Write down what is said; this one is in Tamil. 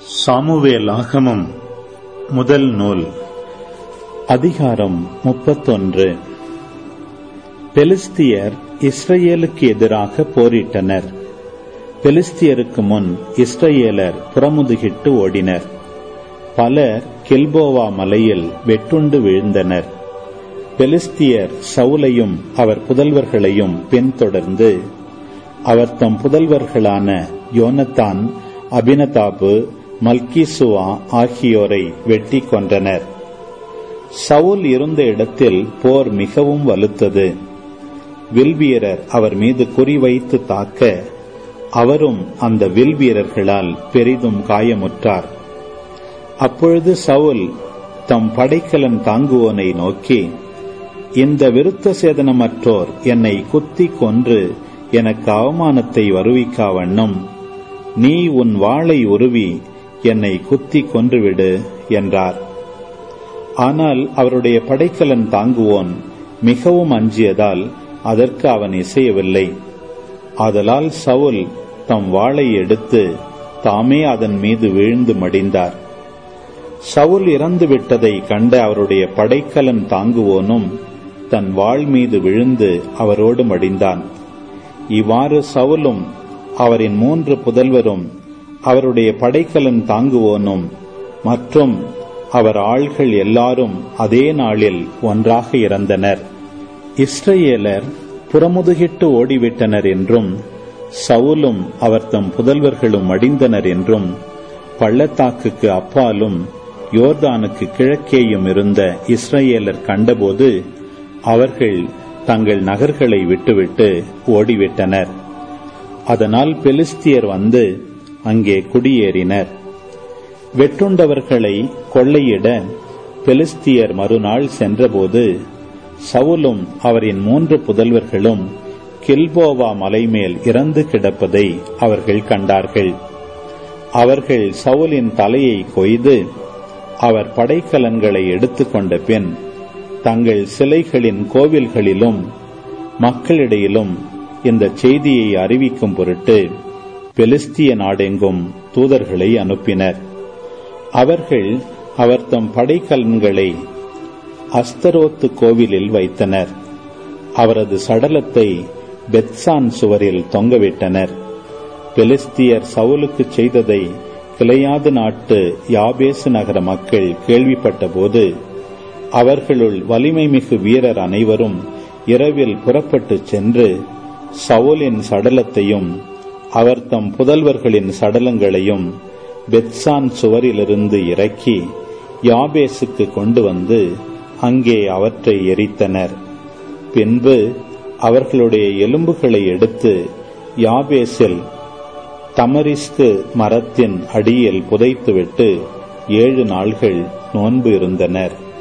சாமுவேலாகமம் முதல் நூல் அதிகாரம் முப்பத்தொன்று பெலிஸ்தியர் இஸ்ரேலுக்கு எதிராக போரிட்டனர் பெலிஸ்தியருக்கு முன் இஸ்ரேலர் புறமுதுகிட்டு ஓடினர் பலர் கில்போவா மலையில் வெட்டுண்டு வீழ்ந்தனர் பெலிஸ்தியர் சவுலையும் அவர் புதல்வர்களையும் பின்தொடர்ந்து அவர் தம் புதல்வர்களான யோனத்தான் அபினதாபு மல்கிசுவா ஆகியோரை வெட்டி கொன்றனர் சவுல் இருந்த இடத்தில் போர் மிகவும் வலுத்தது வில்வீரர் அவர் மீது குறிவைத்து தாக்க அவரும் அந்த வில்வீரர்களால் பெரிதும் காயமுற்றார் அப்பொழுது சவுல் தம் படைக்கலன் தாங்குவோனை நோக்கி இந்த விருத்த சேதனமற்றோர் என்னை குத்தி கொன்று எனக்கு அவமானத்தை வருவிக்கா வண்ணம் நீ உன் வாளை உருவி என்னை குத்தி கொன்றுவிடு என்றார் ஆனால் அவருடைய படைக்கலன் தாங்குவோன் மிகவும் அஞ்சியதால் அதற்கு அவன் இசையவில்லை ஆதலால் சவுல் தம் வாளை எடுத்து தாமே அதன் மீது வீழ்ந்து மடிந்தார் சவுல் இறந்து விட்டதை கண்ட அவருடைய படைக்கலன் தாங்குவோனும் தன் வாழ் மீது விழுந்து அவரோடு மடிந்தான் இவ்வாறு சவுலும் அவரின் மூன்று புதல்வரும் அவருடைய படைக்கலன் தாங்குவோனும் மற்றும் அவர் ஆள்கள் எல்லாரும் அதே நாளில் ஒன்றாக இறந்தனர் இஸ்ரேலர் புறமுதுகிட்டு ஓடிவிட்டனர் என்றும் சவுலும் அவர் தம் புதல்வர்களும் மடிந்தனர் என்றும் பள்ளத்தாக்குக்கு அப்பாலும் யோர்தானுக்கு கிழக்கேயும் இருந்த இஸ்ரேலர் கண்டபோது அவர்கள் தங்கள் நகர்களை விட்டுவிட்டு ஓடிவிட்டனர் அதனால் பெலிஸ்தியர் வந்து அங்கே குடியேறினர் வெட்டுண்டவர்களை கொள்ளையிட பெலிஸ்தியர் மறுநாள் சென்றபோது சவுலும் அவரின் மூன்று புதல்வர்களும் கில்போவா மலைமேல் இறந்து கிடப்பதை அவர்கள் கண்டார்கள் அவர்கள் சவுலின் தலையை கொய்து அவர் படைக்கலன்களை எடுத்துக்கொண்ட பின் தங்கள் சிலைகளின் கோவில்களிலும் மக்களிடையிலும் இந்த செய்தியை அறிவிக்கும் பொருட்டு பெலிஸ்திய நாடெங்கும் தூதர்களை அனுப்பினர் அவர்கள் அவர் தம் படைக்கலன்களை அஸ்தரோத்து கோவிலில் வைத்தனர் அவரது சடலத்தை பெத்சான் சுவரில் தொங்கவிட்டனர் பெலிஸ்தியர் சவுலுக்கு செய்ததை கிளையாது நாட்டு யாபேசு நகர மக்கள் கேள்விப்பட்டபோது அவர்களுள் வலிமை மிகு வீரர் அனைவரும் இரவில் புறப்பட்டு சென்று சவுலின் சடலத்தையும் அவர் தம் புதல்வர்களின் சடலங்களையும் பெத்சான் சுவரிலிருந்து இறக்கி யாபேசுக்கு கொண்டு வந்து அங்கே அவற்றை எரித்தனர் பின்பு அவர்களுடைய எலும்புகளை எடுத்து யாபேசில் தமரிஸ்கு மரத்தின் அடியில் புதைத்துவிட்டு ஏழு நாள்கள் நோன்பு இருந்தனர்